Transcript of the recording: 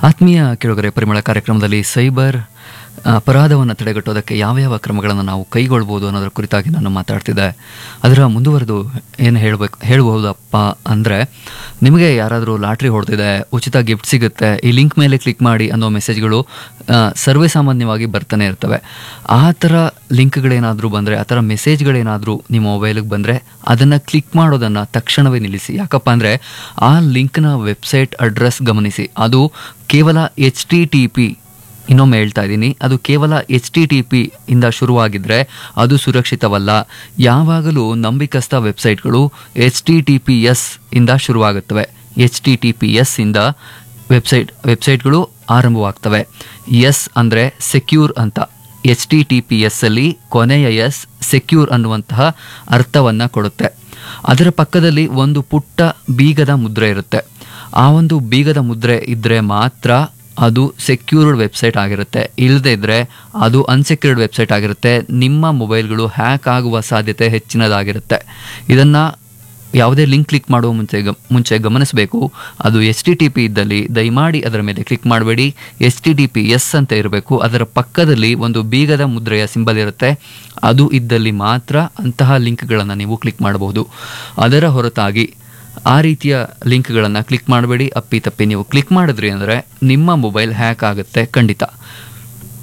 ಆತ್ಮೀಯ ಕೇಳುಗರೆ ಪರಿಮಳ ಕಾರ್ಯಕ್ರಮದಲ್ಲಿ ಸೈಬರ್ ಅಪರಾಧವನ್ನು ತಡೆಗಟ್ಟೋದಕ್ಕೆ ಯಾವ ಯಾವ ಕ್ರಮಗಳನ್ನು ನಾವು ಕೈಗೊಳ್ಬೋದು ಅನ್ನೋದ್ರ ಕುರಿತಾಗಿ ನಾನು ಮಾತಾಡ್ತಿದ್ದೆ ಅದರ ಮುಂದುವರೆದು ಏನು ಹೇಳಬೇಕು ಹೇಳ್ಬಹುದಪ್ಪ ಅಂದರೆ ನಿಮಗೆ ಯಾರಾದರೂ ಲಾಟ್ರಿ ಹೊಡೆದಿದೆ ಉಚಿತ ಗಿಫ್ಟ್ ಸಿಗುತ್ತೆ ಈ ಲಿಂಕ್ ಮೇಲೆ ಕ್ಲಿಕ್ ಮಾಡಿ ಅನ್ನೋ ಮೆಸೇಜ್ಗಳು ಆ, ಸರ್ವೇ ಸಾಮಾನ್ಯವಾಗಿ ಬರ್ತಾನೆ ಇರ್ತವೆ ಆ ಥರ ಲಿಂಕ್ಗಳೇನಾದರೂ ಬಂದರೆ ಆ ಥರ ಮೆಸೇಜ್ಗಳೇನಾದರೂ ನಿಮ್ಮ ಮೊಬೈಲಿಗೆ ಬಂದರೆ ಅದನ್ನು ಕ್ಲಿಕ್ ಮಾಡೋದನ್ನು ತಕ್ಷಣವೇ ನಿಲ್ಲಿಸಿ ಯಾಕಪ್ಪ ಅಂದರೆ ಆ ಲಿಂಕ್ನ ವೆಬ್ಸೈಟ್ ಅಡ್ರೆಸ್ ಗಮನಿಸಿ ಅದು ಕೇವಲ ಎಚ್ ಟಿ ಟಿ ಪಿ ಇನ್ನೊಮ್ಮೆ ಹೇಳ್ತಾ ಇದ್ದೀನಿ ಅದು ಕೇವಲ ಎಚ್ ಟಿ ಟಿ ಪಿ ಇಂದ ಶುರುವಾಗಿದ್ದರೆ ಅದು ಸುರಕ್ಷಿತವಲ್ಲ ಯಾವಾಗಲೂ ನಂಬಿಕಸ್ಥ ವೆಬ್ಸೈಟ್ಗಳು H T T P S ಇಂದ ಶುರುವಾಗುತ್ತವೆ H T T P S ಇಂದ ವೆಬ್ಸೈಟ್ ವೆಬ್ಸೈಟ್ಗಳು ಆರಂಭವಾಗ್ತವೆ ಎಸ್ ಅಂದರೆ ಸೆಕ್ಯೂರ್ ಅಂತ H T T P S ಅಲ್ಲಿ ಕೊನೆಯ ಎಸ್ ಸೆಕ್ಯೂರ್ ಅನ್ನುವಂತಹ ಅರ್ಥವನ್ನು ಕೊಡುತ್ತೆ ಅದರ ಪಕ್ಕದಲ್ಲಿ ಒಂದು ಪುಟ್ಟ ಬೀಗದ ಮುದ್ರೆ ಇರುತ್ತೆ ಆ ಒಂದು ಬೀಗದ ಮುದ್ರೆ ಇದ್ದರೆ ಮಾತ್ರ ಅದು ಸೆಕ್ಯೂರ್ಡ್ ವೆಬ್ಸೈಟ್ ಆಗಿರುತ್ತೆ ಇಲ್ಲದೇ ಇದ್ದರೆ ಅದು ಅನ್ಸೆಕ್ಯೂರ್ಡ್ ವೆಬ್ಸೈಟ್ ಆಗಿರುತ್ತೆ ನಿಮ್ಮ ಮೊಬೈಲ್ಗಳು ಹ್ಯಾಕ್ ಆಗುವ ಸಾಧ್ಯತೆ ಹೆಚ್ಚಿನದಾಗಿರುತ್ತೆ ಇದನ್ನು ಯಾವುದೇ ಲಿಂಕ್ ಕ್ಲಿಕ್ ಮಾಡುವ ಮುಂಚೆ ಗ ಮುಂಚೆ ಗಮನಿಸಬೇಕು ಅದು ಎಚ್ ಟಿ ಟಿ ಪಿ ಇದ್ದಲ್ಲಿ ದಯಮಾಡಿ ಅದರ ಮೇಲೆ ಕ್ಲಿಕ್ ಮಾಡಬೇಡಿ H T T P S ಅಂತ ಇರಬೇಕು ಅದರ ಪಕ್ಕದಲ್ಲಿ ಒಂದು ಬೀಗದ ಮುದ್ರೆಯ ಸಿಂಬಲ್ ಇರುತ್ತೆ ಅದು ಇದ್ದಲ್ಲಿ ಮಾತ್ರ ಅಂತಹ ಲಿಂಕ್ಗಳನ್ನು ನೀವು ಕ್ಲಿಕ್ ಮಾಡಬಹುದು ಅದರ ಹೊರತಾಗಿ ಆ ರೀತಿಯ ಲಿಂಕ್ಗಳನ್ನು ಕ್ಲಿಕ್ ಮಾಡಬೇಡಿ ಅಪ್ಪಿ ತಪ್ಪಿ ನೀವು ಕ್ಲಿಕ್ ಮಾಡಿದ್ರಿ ಅಂದರೆ ನಿಮ್ಮ ಮೊಬೈಲ್ ಹ್ಯಾಕ್ ಆಗುತ್ತೆ ಖಂಡಿತ